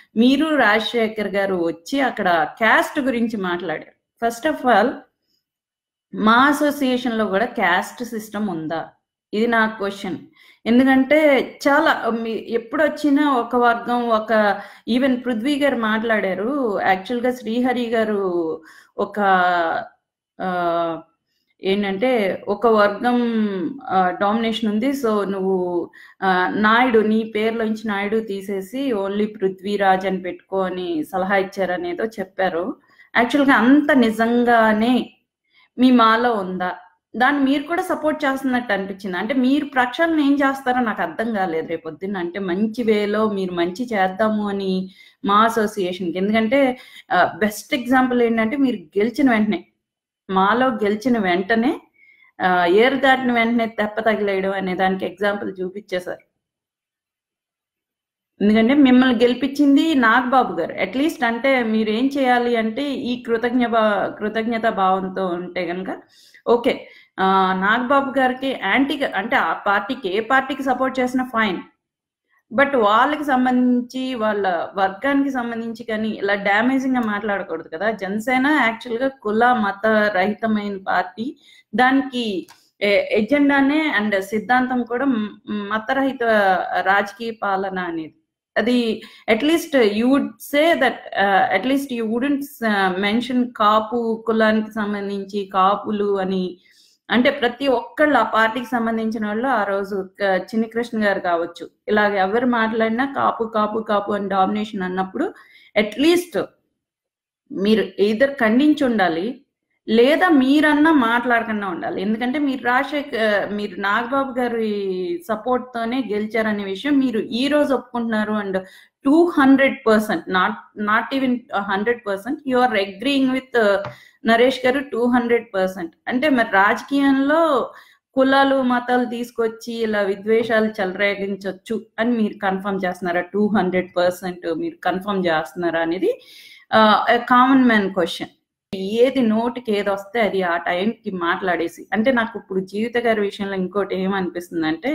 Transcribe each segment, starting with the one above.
మీరు రాజశేఖర్ గారు వచ్చి అక్కడ క్యాస్ట్ గురించి మాట్లాడారు ఫస్ట్ ఆఫ్ ఆల్ మా అసోసియేషన్ లో కూడా క్యాస్ట్ సిస్టమ్ ఉందా ఇది నా క్వశ్చన్ ఎందుకంటే చాలా మీ- ఎప్పుడు వచ్చినా ఒక వర్గం ఒక ఈవెన్ పృథ్వీ గారు మాట్లాడారు యాక్చువల్ గా శ్రీహరి గారు ఒక ఆ, ఏంటంటే ఒక వర్గం డామినేషన్ ఉంది సో నువ్వు ఆ, నాయుడు నీ పేర్లోంచి నాయుడు తీసేసి ఓన్లీ పృథ్వీరాజ్ అని పెట్టుకో అని సలహా ఇచ్చారనేదో చెప్పారు యాక్చువల్గా అంత నిజంగానే మీ మాలో ఉందా దాన్ని మీరు కూడా సపోర్ట్ చేస్తున్నట్టు అనిపించింది అంటే మీరు ప్రక్షాళన ఏం చేస్తారో నాకు అర్థం కాలేదు రేపు పొద్దున్న అంటే మంచి వేలో మీరు మంచి చేద్దాము అని మా అసోసియేషన్కి ఎందుకంటే బెస్ట్ ఎగ్జాంపుల్ ఏంటంటే మీరు గెలిచిన వెంటనే మాలో గెలిచిన వెంటనే ఆ, ఏరు దాటిన వెంటనే తెప్ప తగిలేయడం అనే దానికి ఎగ్జాంపుల్ చూపించేశారు ఎందుకంటే మిమ్మల్ని గెలిపించింది నాగబాబు గారు అట్లీస్ట్ అంటే మీరు ఏం చేయాలి అంటే ఈ కృతజ్ఞ భా- కృతజ్ఞత భావంతో ఉంటే కనుక ఓకే ఆ, నాగబాబు గారికి యాంటీ అంటే ఆ పార్టీకి ఏ పార్టీకి సపోర్ట్ చేసినా ఫైన్ బట్ వాళ్ళకి సంబంధించి వాళ్ళ వర్గానికి సంబంధించి కానీ ఇలా డ్యామేజింగ్ గా మాట్లాడకూడదు కదా జనసేన యాక్చువల్ గా కుల మత రహితమైన పార్టీ దానికి ఎజెండానే అండ్ సిద్ధాంతం కూడా మ్- మతరహిత రాజకీయ పాలన అనేది అది at least you would say that at least you wouldn't mention Kapu కులానికి సంబంధించి కాపులు అని అంటే ప్రతి ఒక్కళ్ళు ఆ పార్టీకి సంబంధించిన వాళ్ళు ఆ రోజు క- చిన్ని కృష్ణ గారు కావచ్చు ఇలాగ ఎవరు మాట్లాడినా కాపు కాపు కాపు అని డామినేషన్ అన్నప్పుడు అట్లీస్ట్ మీరు ఇద్దరు ఖండించి ఉండాలి లేదా మీరన్నా మాట్లాడకుండా ఉండాలి ఎందుకంటే మీరు రాజశేఖర్ మీరు నాగబాబు గారి సపోర్ట్ తోనే గెలిచారనే విషయం మీరు ఈ రోజు ఒప్పుకుంటున్నారు and two hundred percent not not even hundred percent you are agreeing with Naresh garu two hundred percent అంటే మరి రాజకీయంలో కులాలు మతాలు తీసుకొచ్చి ఇలా విద్వేషాలు చెలరేగించవచ్చు అని మీరు కన్ఫర్మ్ చేస్తున్నారా టూ హండ్రెడ్ పర్సెంట్ మీరు కన్ఫర్మ్ చేస్తున్నారా అనేది కామన్ మ్యాన్ క్వశ్చన్ ఏది నోటికి ఏది వస్తే అది ఆ టైంకి మాట్లాడేసి అంటే నాకు ఇప్పుడు జీవిత గారి విషయంలో ఇంకోటి ఏమనిపిస్తుంది అంటే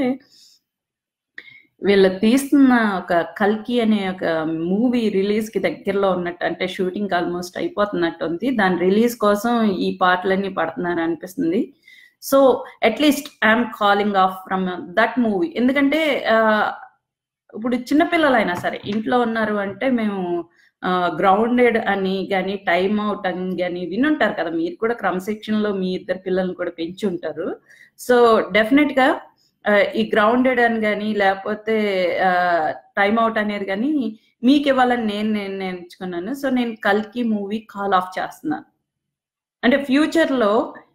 వీళ్ళు తీస్తున్న ఒక కల్కి అనే ఒక మూవీ రిలీజ్ కి దగ్గరలో ఉన్నట్టు అంటే షూటింగ్ ఆల్మోస్ట్ అయిపోతున్నట్టు ఉంది దాని రిలీజ్ కోసం ఈ పాటలన్నీ పడుతున్నారు అనిపిస్తుంది so at least I'm calling off from that movie ఎందుకంటే ఆ, ఇప్పుడు చిన్నపిల్లలైనా సరే ఇంట్లో ఉన్నారు అంటే మేము గ్రౌండెడ్ అని కానీ టైమ్ అవుట్ అని కానీ వినుంటారు కదా మీరు కూడా క్రమశిక్షణలో మీ ఇద్దరు పిల్లల్ని కూడా పెంచి ఉంటారు సో డెఫినెట్ గా ఆ, ఈ గ్రౌండెడ్ అని కానీ లేకపోతే టైమ్ అవుట్ అనేది కానీ మీకు ఇవ్వాలని నేను నేను నేర్చుకున్నాను సో నేను కల్కి మూవీ కాల్ ఆఫ్ చేస్తున్నాను అంటే ఫ్యూచర్ లో